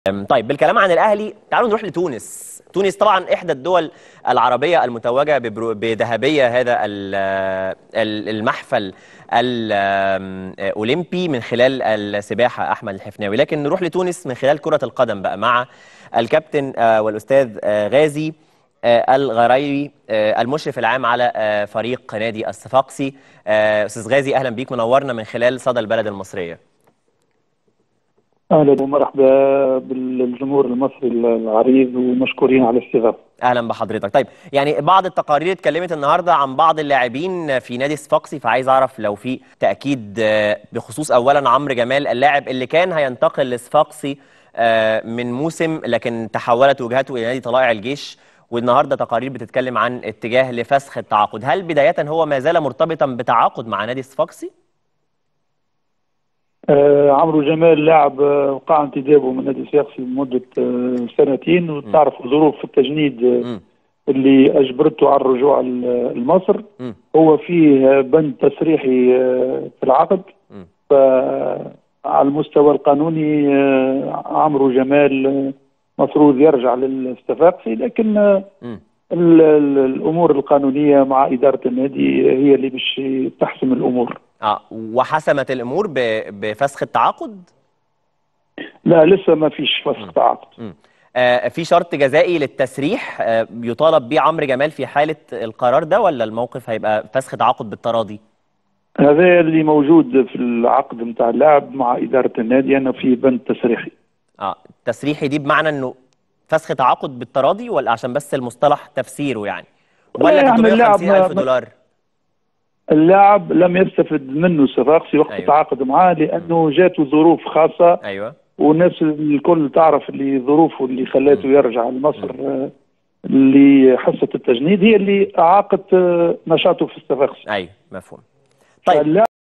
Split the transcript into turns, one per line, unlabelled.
طيب بالكلام عن الاهلي تعالوا نروح لتونس تونس طبعا احدى الدول العربيه المتوجه ببرو- بذهبيه هذا ال- ال- المحفل الاولمبي من خلال السباحه احمد الحفناوي لكن نروح لتونس من خلال كره القدم بقى مع الكابتن آه، والاستاذ آه، غازي آه، الغرايبي آه، المشرف العام على آه، فريق نادي الصفاقسي آه، استاذ غازي اهلا بيك منورنا من خلال صدى البلد المصريه
اهلا ومرحبا بالجمهور المصري العريض ومشكورين على الاستضافه.
اهلا بحضرتك طيب يعني بعض التقارير اتكلمت النهارده عن بعض اللاعبين في نادي صفاقسي فعايز اعرف لو في تاكيد آه، بخصوص اولا عمرو جمال اللاعب اللي كان هينتقل لصفاقسي آه، من موسم لكن تحولت وجهته الى نادي طلائع الجيش والنهارده تقارير بتتكلم عن اتجاه لفسخ التعاقد هل بدايه هو ما زال مرتبطا بتعاقد مع نادي صفاقسي
آه عمرو جمال لاعب آه، وقع انتدابه من نادي صفاقسي لمده آه سنتين وتعرف ظروف التجنيد آه
مم.
اللي اجبرته على الرجوع ل- لمصر
مم.
هو فيه آه، بند تسريحي آه في العقد
مم.
فعلى المستوى القانوني آه عمرو جمال آه، مفروض يرجع للصفاقسي لكن آه
مم.
ال- ال- الامور القانونيه مع اداره النادي هي اللي باش تحسم الامور
اه وحسمت الامور ب- بفسخ التعاقد
لا لسه ما فيش فسخ تعاقد
مم. آه، في شرط جزائي للتسريح آه، يطالب بيه عمرو جمال في حالة القرار ده ولا الموقف هيبقى فسخ تعاقد بالتراضي؟
هذا اللي موجود في العقد نتاع اللاعب مع اداره النادي انه في بند تسريحي
اه التسريحي دي بمعنى انه فسخ تعاقد بالتراضي ولا عشان بس المصطلح تفسيره يعني؟ ولا
يعني
350
اللاعب ما-
ألف دولار؟
اللاعب لم يستفد منه الصفاقسي وقت
أيوة.
التعاقد معاه لانه جاته ظروف خاصه
ايوه
والناس الكل تعرف اللي ظروفه اللي خلاته يرجع لمصر آه، اللي حصه التجنيد هي اللي اعاقت آه، نشاطه في الصفاقسي
ايوه مفهوم طيب
فاللاعب